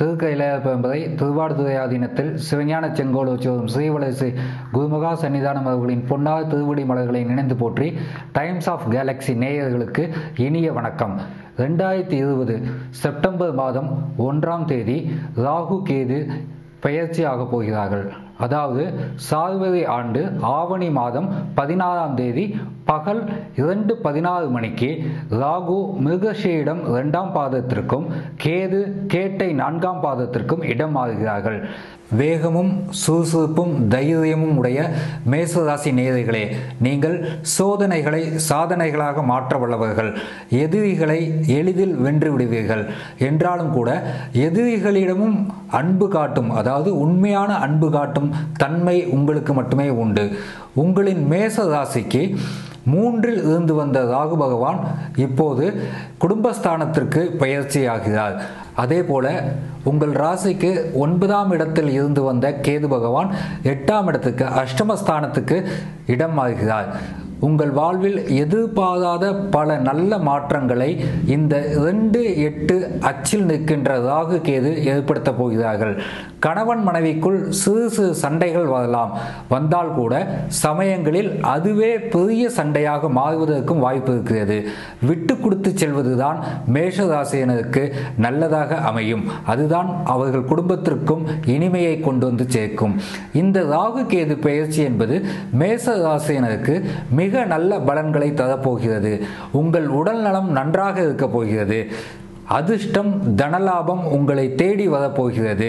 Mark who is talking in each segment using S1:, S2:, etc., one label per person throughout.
S1: திருக்கையிலாயப்ப என்பதை திருவாடுதுறையாதீனத்தில் சிவஞான செங்கோல் வச்சோதும் ஸ்ரீவலசி குருமுகா சன்னிதானம் அவர்களின் பொன்னார் திருவடி மலர்களை நினைந்து போற்றி டைம்ஸ் ஆஃப் கேலக்ஸி நேயர்களுக்கு இனிய வணக்கம் ரெண்டாயிரத்தி இருபது செப்டம்பர் மாதம் ஒன்றாம் தேதி ராகு கேது பெயர்ச்சியாக போகிறார்கள் அதாவது சார்வரி ஆண்டு ஆவணி மாதம் பதினாறாம் தேதி பகல் இரண்டு பதினாறு மணிக்கு ராகு மிருகஷியிடம் இரண்டாம் பாதத்திற்கும் கேது கேட்டை நான்காம் பாதத்திற்கும் இடம் மாறுகிறார்கள் வேகமும் சுறுசுறுப்பும் தைரியமும் உடைய மேசராசி நேயர்களே நீங்கள் சோதனைகளை சாதனைகளாக மாற்ற வல்லவர்கள் எதிரிகளை எளிதில் வென்று விடுவீர்கள் என்றாலும் கூட எதிரிகளிடமும் அன்பு காட்டும் அதாவது உண்மையான அன்பு காட்டும் தன்மை உங்களுக்கு மட்டுமே உண்டு உங்களின் மேச ராசிக்கு மூன்றில் இருந்து வந்த ராகு பகவான் இப்போது குடும்பஸ்தானத்திற்கு பயிற்சியாகிறார் அதே போல உங்கள் ராசிக்கு ஒன்பதாம் இடத்தில் இருந்து வந்த கேது பகவான் எட்டாம் இடத்துக்கு அஷ்டமஸ்தானத்துக்கு இடம் மாறுகிறார் உங்கள் வாழ்வில் எதிர்பாராத பல நல்ல மாற்றங்களை இந்த ரெண்டு எட்டு அச்சில் நிற்கின்ற ராகு கேது ஏற்படுத்த போகிறார்கள் கணவன் மனைவிக்குள் சிறு சிறு சண்டைகள் வரலாம் வந்தால் கூட சமயங்களில் அதுவே பெரிய சண்டையாக மாறுவதற்கும் வாய்ப்பு இருக்கிறது விட்டு கொடுத்து செல்வதுதான் மேஷ ராசியினருக்கு நல்லதாக அமையும் அதுதான் அவர்கள் குடும்பத்திற்கும் இனிமையை கொண்டு வந்து சேர்க்கும் இந்த ராகு கேது பயிற்சி என்பது மேச ராசியினருக்கு மிக நல்ல பலன்களை தரப்போகிறது உங்கள் உடல் நலம் நன்றாக இருக்க போகிறது அதிர்ஷ்டம் தனலாபம் உங்களை தேடி வரப்போகிறது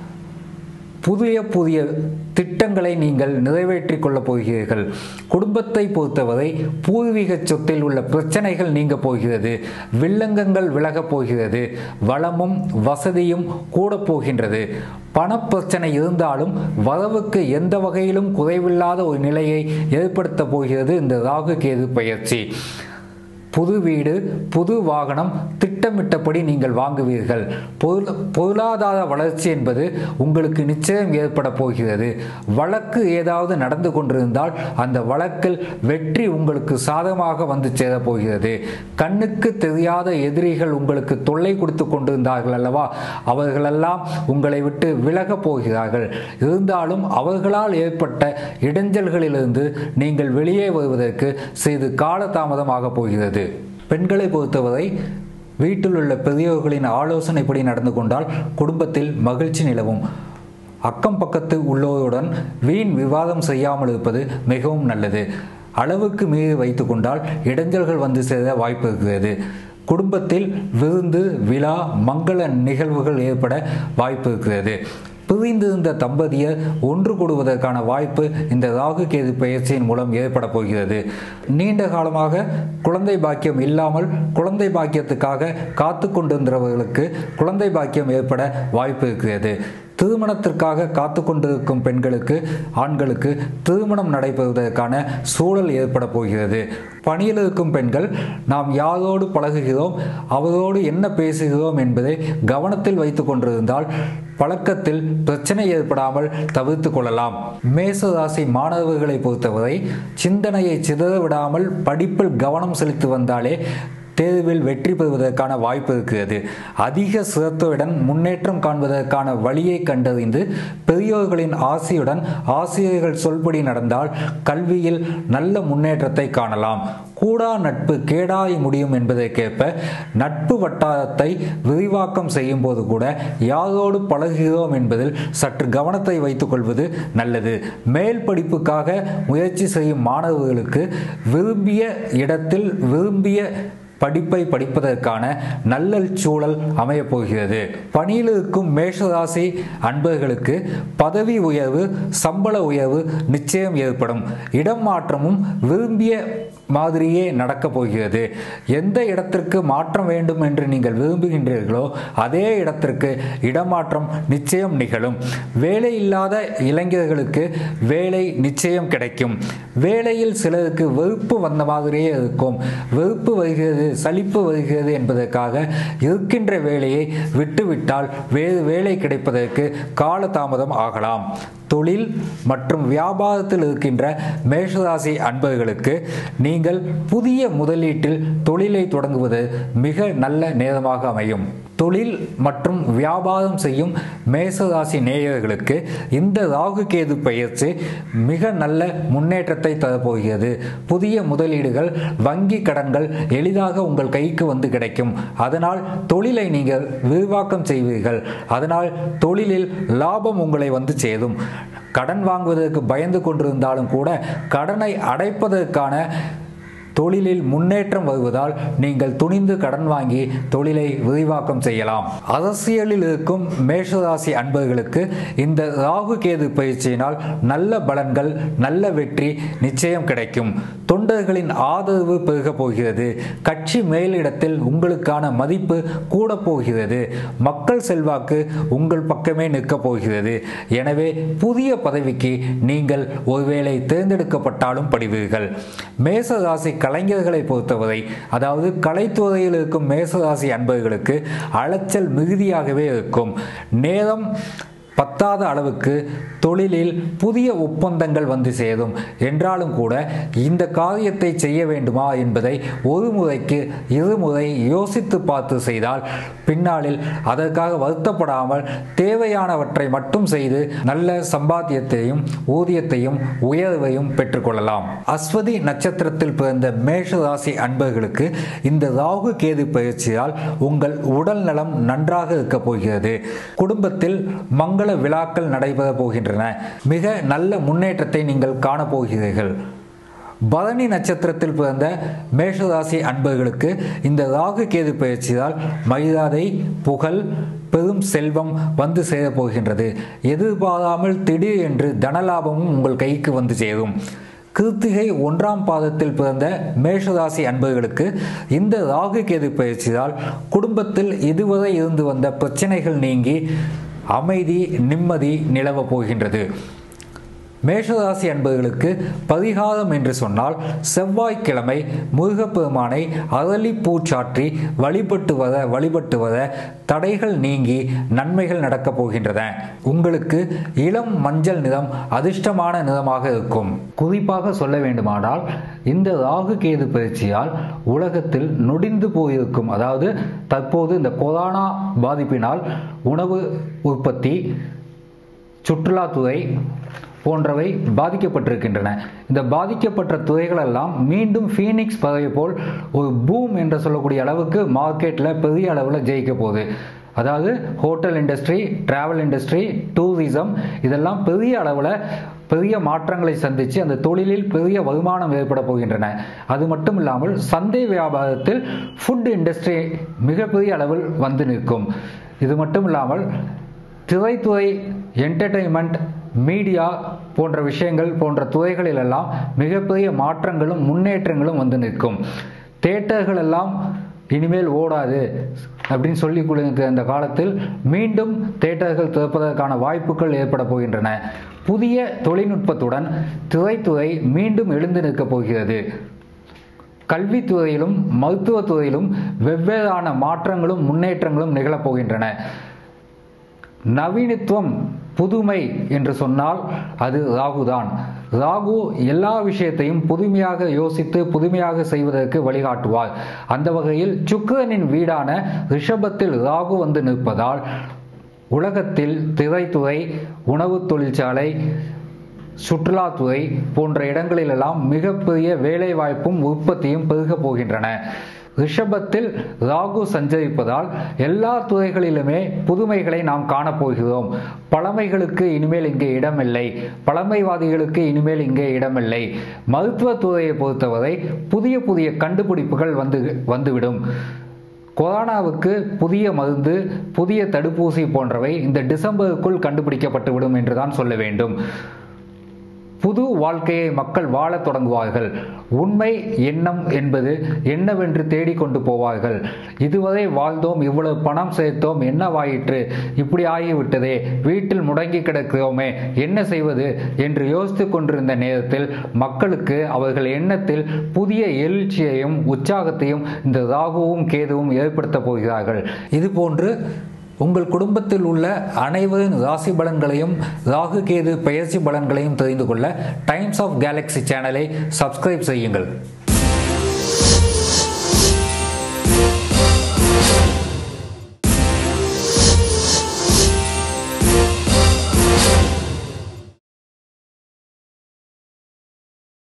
S1: புதிய புதிய திட்டங்களை நீங்கள் நிறைவேற்றிக் கொள்ளப் போகிறீர்கள் குடும்பத்தை பொறுத்தவரை பூர்வீக சொத்தில் உள்ள பிரச்சனைகள் நீங்க போகிறது வில்லங்கங்கள் விலகப் போகிறது வளமும் வசதியும் கூட போகின்றது பணப்பிரச்சனை இருந்தாலும் வரவுக்கு எந்த வகையிலும் குறைவில்லாத ஒரு நிலையை ஏற்படுத்த போகிறது இந்த ராகு கேது பயிற்சி புது வீடு புது வாகனம் திட்டமிட்டபடி நீங்கள் வாங்குவீர்கள் பொருளாதார வளர்ச்சி என்பது உங்களுக்கு நிச்சயம் ஏற்பட போகிறது வழக்கு ஏதாவது நடந்து கொண்டிருந்தால் அந்த வழக்கில் வெற்றி உங்களுக்கு சாதகமாக வந்து சேரப் போகிறது கண்ணுக்கு தெரியாத எதிரிகள் உங்களுக்கு தொல்லை கொடுத்து கொண்டிருந்தார்கள் அல்லவா அவர்களெல்லாம் உங்களை விட்டு விலகப் போகிறார்கள் இருந்தாலும் அவர்களால் ஏற்பட்ட இடைஞ்சல்களிலிருந்து நீங்கள் வெளியே வருவதற்கு சிறிது காலதாமதமாக போகிறது பெண்களை பொறுத்தவரை வீட்டில் உள்ள பெரியவர்களின் ஆலோசனைப்படி நடந்து கொண்டால் குடும்பத்தில் மகிழ்ச்சி நிலவும் அக்கம் பக்கத்து உள்ளோருடன் வீண் விவாதம் செய்யாமல் இருப்பது மிகவும் நல்லது அளவுக்கு மீறி வைத்து கொண்டால் இடைஞ்சல்கள் வந்து சேர வாய்ப்பு இருக்கிறது குடும்பத்தில் விருந்து விழா மங்கள நிகழ்வுகள் ஏற்பட வாய்ப்பு இருக்கிறது பிரிந்திருந்த தம்பதியர் ஒன்று கூடுவதற்கான வாய்ப்பு இந்த ராகு கேது பயிற்சியின் மூலம் ஏற்பட போகிறது நீண்ட காலமாக குழந்தை பாக்கியம் இல்லாமல் குழந்தை பாக்கியத்துக்காக காத்து கொண்டிருந்தவர்களுக்கு குழந்தை பாக்கியம் ஏற்பட வாய்ப்பு இருக்கிறது திருமணத்திற்காக காத்து கொண்டிருக்கும் பெண்களுக்கு ஆண்களுக்கு திருமணம் நடைபெறுவதற்கான சூழல் ஏற்பட போகிறது பணியில் இருக்கும் பெண்கள் நாம் யாரோடு பழகுகிறோம் அவரோடு என்ன பேசுகிறோம் என்பதை கவனத்தில் வைத்து கொண்டிருந்தால் பழக்கத்தில் பிரச்சனை ஏற்படாமல் தவிர்த்து கொள்ளலாம் மேச ராசி மாணவர்களை பொறுத்தவரை சிந்தனையை சிதற விடாமல் படிப்பில் கவனம் செலுத்தி வந்தாலே தேர்வில் வெற்றி பெறுவதற்கான வாய்ப்பு இருக்கிறது அதிக சிரத்துடன் முன்னேற்றம் காண்பதற்கான வழியை கண்டறிந்து பெரியோர்களின் ஆசையுடன் ஆசிரியர்கள் சொல்படி நடந்தால் கல்வியில் நல்ல முன்னேற்றத்தை காணலாம் கூடா நட்பு கேடாய் முடியும் என்பதற்கேற்ப நட்பு வட்டாரத்தை விரிவாக்கம் செய்யும் போது கூட யாரோடு பழகுகிறோம் என்பதில் சற்று கவனத்தை வைத்துக் கொள்வது நல்லது மேல் படிப்புக்காக முயற்சி செய்யும் மாணவர்களுக்கு விரும்பிய இடத்தில் விரும்பிய படிப்பை படிப்பதற்கான நல்ல சூழல் அமையப் போகிறது பணியில் இருக்கும் மேஷராசி அன்பர்களுக்கு பதவி உயர்வு சம்பள உயர்வு நிச்சயம் ஏற்படும் இடம் மாற்றமும் விரும்பிய மாதிரியே நடக்கப் போகிறது எந்த இடத்திற்கு மாற்றம் வேண்டும் என்று நீங்கள் விரும்புகின்றீர்களோ அதே இடத்திற்கு இடமாற்றம் நிச்சயம் நிகழும் வேலை இல்லாத இளைஞர்களுக்கு வேலை நிச்சயம் கிடைக்கும் வேலையில் சிலருக்கு வெறுப்பு வந்த மாதிரியே இருக்கும் வெறுப்பு வருகிறது சலிப்பு வருகிறது என்பதற்காக இருக்கின்ற வேலையை விட்டுவிட்டால் வேறு வேலை கிடைப்பதற்கு காலதாமதம் ஆகலாம் தொழில் மற்றும் வியாபாரத்தில் இருக்கின்ற மேஷராசி அன்பர்களுக்கு நீங்கள் நீங்கள் புதிய முதலீட்டில் தொழிலை தொடங்குவது மிக நல்ல நேரமாக அமையும் தொழில் மற்றும் வியாபாரம் செய்யும் மேசராசி நேயர்களுக்கு இந்த ராகு கேது பயிற்சி மிக நல்ல முன்னேற்றத்தை தரப்போகிறது புதிய முதலீடுகள் வங்கி கடன்கள் எளிதாக உங்கள் கைக்கு வந்து கிடைக்கும் அதனால் தொழிலை நீங்கள் விரிவாக்கம் செய்வீர்கள் அதனால் தொழிலில் லாபம் உங்களை வந்து சேரும் கடன் வாங்குவதற்கு பயந்து கொண்டிருந்தாலும் கூட கடனை அடைப்பதற்கான தொழிலில் முன்னேற்றம் வருவதால் நீங்கள் துணிந்து கடன் வாங்கி தொழிலை விரிவாக்கம் செய்யலாம் அரசியலில் இருக்கும் மேஷராசி அன்பர்களுக்கு இந்த ராகு கேது பயிற்சியினால் நல்ல பலன்கள் நல்ல வெற்றி நிச்சயம் கிடைக்கும் தொண்டர்களின் ஆதரவு பெருகப் போகிறது கட்சி மேலிடத்தில் உங்களுக்கான மதிப்பு கூட போகிறது மக்கள் செல்வாக்கு உங்கள் பக்கமே நிற்கப் போகிறது எனவே புதிய பதவிக்கு நீங்கள் ஒருவேளை தேர்ந்தெடுக்கப்பட்டாலும் படுவீர்கள் மேசராசி கலைஞர்களை பொறுத்தவரை அதாவது கலைத்துறையில் இருக்கும் மேசராசி அன்பர்களுக்கு அலைச்சல் மிகுதியாகவே இருக்கும் நேரம் பத்தாத அளவுக்கு தொழிலில் புதிய ஒப்பந்தங்கள் வந்து சேரும் என்றாலும் கூட இந்த காரியத்தை செய்ய வேண்டுமா என்பதை ஒரு முறைக்கு இருமுறை யோசித்து பார்த்து செய்தால் பின்னாளில் அதற்காக வருத்தப்படாமல் தேவையானவற்றை மட்டும் செய்து நல்ல சம்பாத்தியத்தையும் ஊதியத்தையும் உயர்வையும் பெற்றுக்கொள்ளலாம் அஸ்வதி நட்சத்திரத்தில் பிறந்த மேஷ ராசி அன்பர்களுக்கு இந்த ராகு கேது பயிற்சியால் உங்கள் உடல் நலம் நன்றாக இருக்க போகிறது குடும்பத்தில் மங்கள விழாக்கள் நடைபெற போகின்றன மிக நல்ல முன்னேற்றத்தை நீங்கள் காணப்போகிறீர்கள் பரணி நட்சத்திரத்தில் பிறந்த மேஷராசி அன்பர்களுக்கு இந்த ராகு கேது பயிற்சியால் மரியாதை புகழ் பெரும் செல்வம் வந்து சேரப் போகின்றது எதிர்பாராமல் திடீர் என்று தனலாபமும் உங்கள் கைக்கு வந்து சேரும் கிருத்திகை ஒன்றாம் பாதத்தில் பிறந்த மேஷராசி அன்பர்களுக்கு இந்த ராகு கேது பயிற்சியால் குடும்பத்தில் இதுவரை இருந்து வந்த பிரச்சனைகள் நீங்கி அமைதி நிம்மதி நிலவப் போகின்றது மேஷராசி அன்பர்களுக்கு பரிகாரம் என்று சொன்னால் செவ்வாய்க்கிழமை முருகப்பெருமானை அரளி பூச்சாற்றி வழிபட்டு வர வழிபட்டு வர தடைகள் நீங்கி நன்மைகள் நடக்கப் போகின்றன உங்களுக்கு இளம் மஞ்சள் நிறம் அதிர்ஷ்டமான நிறமாக இருக்கும் குறிப்பாக சொல்ல வேண்டுமானால் இந்த ராகு கேது பயிற்சியால் உலகத்தில் நொடிந்து போயிருக்கும் அதாவது தற்போது இந்த கொரோனா பாதிப்பினால் உணவு உற்பத்தி சுற்றுலாத்துறை போன்றவை பாதிக்கப்பட்டிருக்கின்றன இந்த பாதிக்கப்பட்ட துறைகளெல்லாம் மீண்டும் ஃபீனிக்ஸ் பறவை போல் ஒரு பூம் என்று சொல்லக்கூடிய அளவுக்கு மார்க்கெட்டில் பெரிய அளவில் ஜெயிக்க போகுது அதாவது hotel industry travel industry tourism இதெல்லாம் பெரிய அளவில் பெரிய மாற்றங்களை சந்தித்து அந்த தொழிலில் பெரிய வருமானம் ஏற்பட போகின்றன அது மட்டும் இல்லாமல் சந்தை வியாபாரத்தில் ஃபுட் இண்டஸ்ட்ரி மிகப்பெரிய அளவில் வந்து நிற்கும் இது மட்டும் இல்லாமல் திரைத்துறை என்டர்டெயின்மெண்ட் மீடியா போன்ற விஷயங்கள் போன்ற துறைகளிலெல்லாம் மிகப்பெரிய மாற்றங்களும் முன்னேற்றங்களும் வந்து நிற்கும் தேட்டர்கள் எல்லாம் இனிமேல் ஓடாது அப்படின்னு சொல்லி கொடுத்த இந்த காலத்தில் மீண்டும் தேட்டர்கள் திறப்பதற்கான வாய்ப்புகள் ஏற்பட போகின்றன புதிய தொழில்நுட்பத்துடன் திரைத்துறை மீண்டும் எழுந்து நிற்கப் போகிறது கல்வித்துறையிலும் மருத்துவத்துறையிலும் வெவ்வேறான மாற்றங்களும் முன்னேற்றங்களும் நிகழப்போகின்றன நவீனத்துவம் புதுமை என்று சொன்னால் அது ராகுதான் ராகு எல்லா விஷயத்தையும் புதுமையாக யோசித்து புதுமையாக செய்வதற்கு வழிகாட்டுவார் அந்த வகையில் சுக்கிரனின் வீடான ரிஷபத்தில் ராகு வந்து நிற்பதால் உலகத்தில் திரைத்துறை உணவு தொழிற்சாலை சுற்றுலாத்துறை போன்ற இடங்களிலெல்லாம் மிகப்பெரிய வேலைவாய்ப்பும் உற்பத்தியும் பெருகப் போகின்றன ரிஷபத்தில் ராகு சஞ்சரிப்பதால் எல்லா துறைகளிலுமே புதுமைகளை நாம் காணப்போகிறோம் பழமைகளுக்கு இனிமேல் இங்கே இடமில்லை பழமைவாதிகளுக்கு இனிமேல் இங்கே இடமில்லை மருத்துவ துறையை பொறுத்தவரை புதிய புதிய கண்டுபிடிப்புகள் வந்து வந்துவிடும் கொரோனாவுக்கு புதிய மருந்து புதிய தடுப்பூசி போன்றவை இந்த டிசம்பருக்குள் கண்டுபிடிக்கப்பட்டுவிடும் என்றுதான் சொல்ல வேண்டும் புது வாழ்க்கையை மக்கள் வாழத் தொடங்குவார்கள் உண்மை எண்ணம் என்பது என்னவென்று தேடிக்கொண்டு போவார்கள் இதுவரை வாழ்ந்தோம் இவ்வளவு பணம் சேர்த்தோம் என்னவாயிற்று இப்படி ஆகிவிட்டதே வீட்டில் முடங்கி கிடக்கிறோமே என்ன செய்வது என்று யோசித்து கொண்டிருந்த நேரத்தில் மக்களுக்கு அவர்கள் எண்ணத்தில் புதிய எழுச்சியையும் உற்சாகத்தையும் இந்த ராகுவும் கேதுவும் ஏற்படுத்தப் போகிறார்கள் இதுபோன்று உங்கள் குடும்பத்தில் உள்ள அனைவரின் ராசி பலன்களையும் ராகு கேது பெயர்ச்சி பலன்களையும் தெரிந்து கொள்ள டைம்ஸ் ஆஃப் கேலக்ஸி சேனலை சப்ஸ்கிரைப் செய்யுங்கள்